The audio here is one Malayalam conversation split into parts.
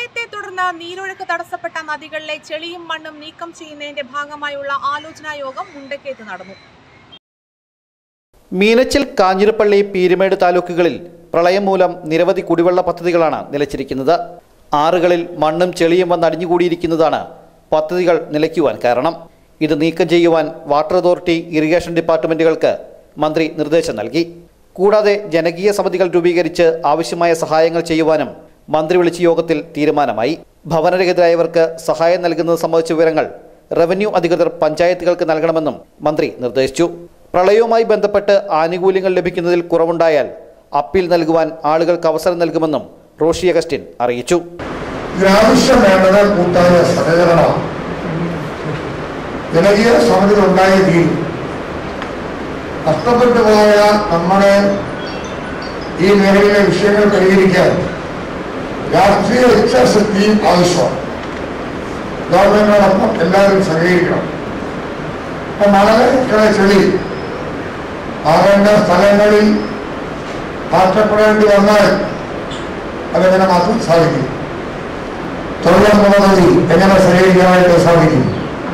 പ്രളയത്തെ തുടർന്ന് നീരൊഴുക്ക് തടസ്സപ്പെട്ട നദികളിലെ ചെളിയും മണ്ണും നീക്കം ചെയ്യുന്നതിന്റെ ഭാഗമായുള്ള ആലോചനാ യോഗം മുണ്ടക്കയത്ത് നടന്നു മീനച്ചിൽ കാഞ്ഞിരപ്പള്ളി പീരുമേട് താലൂക്കുകളിൽ പ്രളയം മൂലം നിരവധി കുടിവെള്ള പദ്ധതികളാണ് നിലച്ചിരിക്കുന്നത് ആറുകളിൽ മണ്ണും ചെളിയും വന്നടിഞ്ഞുകൂടിയിരിക്കുന്നതാണ് പദ്ധതികൾ നിലയ്ക്കുവാൻ കാരണം ഇത് നീക്കം ചെയ്യുവാൻ വാട്ടർ അതോറിറ്റി ഇറിഗേഷൻ ഡിപ്പാർട്ട്മെന്റുകൾക്ക് മന്ത്രി നിർദ്ദേശം നൽകി കൂടാതെ ജനകീയ സമിതികൾ രൂപീകരിച്ച് ആവശ്യമായ സഹായങ്ങൾ ചെയ്യുവാനും മന്ത്രി വിളിച്ച യോഗത്തിൽ തീരുമാനമായി ഭവനരഹിതരായവർക്ക് സഹായം നൽകുന്നത് സംബന്ധിച്ച വിവരങ്ങൾ റവന്യൂ അധികൃതർ പഞ്ചായത്തുകൾക്ക് നൽകണമെന്നും മന്ത്രി നിർദ്ദേശിച്ചു പ്രളയവുമായി ബന്ധപ്പെട്ട് ആനുകൂല്യങ്ങൾ ലഭിക്കുന്നതിൽ കുറവുണ്ടായാൽ അപ്പീൽ നൽകുവാൻ ആളുകൾക്ക് അവസരം നൽകുമെന്നും റോഷി അഗസ്റ്റിൻ അറിയിച്ചു ഇതിനാവശ്യം വേണ്ടത് കൂട്ടായ സഹകരണമാണ് ജനകീയ സമിതി ഉണ്ടായ തീരും നഷ്ടപ്പെട്ടു പോയ നമ്മുടെ ഈ മേഖലയിലെ വിഷയങ്ങൾ പരിഹരിക്കാൻ രാഷ്ട്രീയ ഇച്ഛാശക്തി ആവശ്യമാണ് ഗവൺമെന്റിനോടൊപ്പം എല്ലാവരും സഹകരിക്കണം ഇപ്പൊ മണലെ ചെളി ആകേണ്ട സ്ഥലങ്ങളിൽ മാറ്റപ്പെടേണ്ടി വന്നാൽ അതെങ്ങനെ മാറ്റാൻ സാധിക്കും തൊഴിലുറപ്പ് പദ്ധതി എങ്ങനെ സഹകരിക്കാനായിട്ട് സാധിക്കും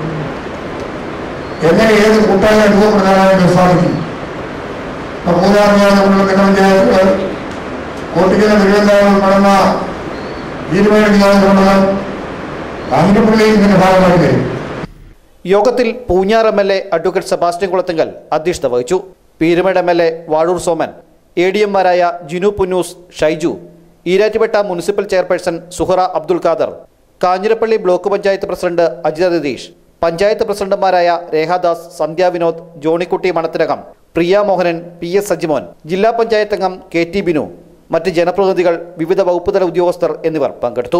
എങ്ങനെ ഏത് കൂട്ടായ്മ അനുഭവപ്പെടുത്താനായിട്ട് സാധിക്കും ഇപ്പൊ മൂന്നാറിയാണ് നമ്മുടെ ഗ്രാമപഞ്ചായത്തുകൾ കോട്ടിക്കര തിരുവനന്തപുരം കടന്ന ഇരുപേഴ് നിയോജകമണ്ഡലം കാഞ്ഞിരപ്പള്ളി ഇതിന്റെ ഭാഗമായി വരും യോഗത്തിൽ Poonjar M L A advocate Sebastian Kulathinkal അധ്യക്ഷത വഹിച്ചു Peerumedu M L A Vazhoor Soman A D എംമാരായ Jinu Punnoose Shaiju Erattupetta municipal chairperson Suhara Abdul Khader Kanjirappally block panchayat president Ajitha Ratheesh panchayat പ്രസിഡന്റുമാരായ രേഹാദാസ് സന്ധ്യ വിനോദ് ജോണിക്കുട്ടി മണത്തിനകം പ്രിയ മോഹനൻ പി എസ് സജിമോൻ ജില്ലാ പഞ്ചായത്ത് അംഗം കെ ടി ബിനു മറ്റ് ജനപ്രതിനിധികൾ വിവിധ വകുപ്പുതല ഉദ്യോഗസ്ഥർ എന്നിവർ പങ്കെടുത്തു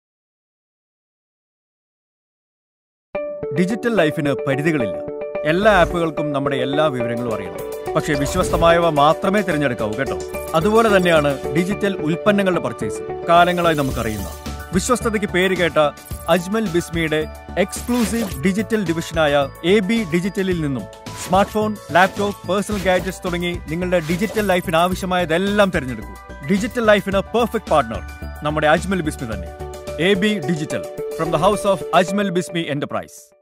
ഡിജിറ്റൽ ലൈഫിന് പരിധികളില്ല എല്ലാ ആപ്പുകൾക്കും നമ്മുടെ എല്ലാ വിവരങ്ങളും അറിയണം പക്ഷേ വിശ്വസ്തമായവ മാത്രമേ തിരഞ്ഞെടുക്കാവൂ കേട്ടോ അതുപോലെ തന്നെയാണ് ഡിജിറ്റൽ ഉൽപ്പന്നങ്ങളുടെ പർച്ചേസ് കാലങ്ങളായി നമുക്കറിയുന്ന വിശ്വസ്തതയ്ക്ക് പേര് കേട്ട അജ്മൽ ബിസ്മിയുടെ എക്സ്ക്ലൂസീവ് ഡിജിറ്റൽ ഡിവിഷനായ എ ബി ഡിജിറ്റലിൽ നിന്നും smart phone laptop personal gadgets തുടങ്ങി നിങ്ങളുടെ ഡിജിറ്റൽ ലൈഫിന് ആവശ്യമായതെല്ലാം തിരഞ്ഞെടുക്കൂ ഡിജിറ്റൽ ലൈഫിന് പെർഫെക്റ്റ് പാർട്ണർ നമ്മുടെ അജ്മൽ ബിസ്മി തന്നെ A B digital from the house of Ajmal Bismi enterprise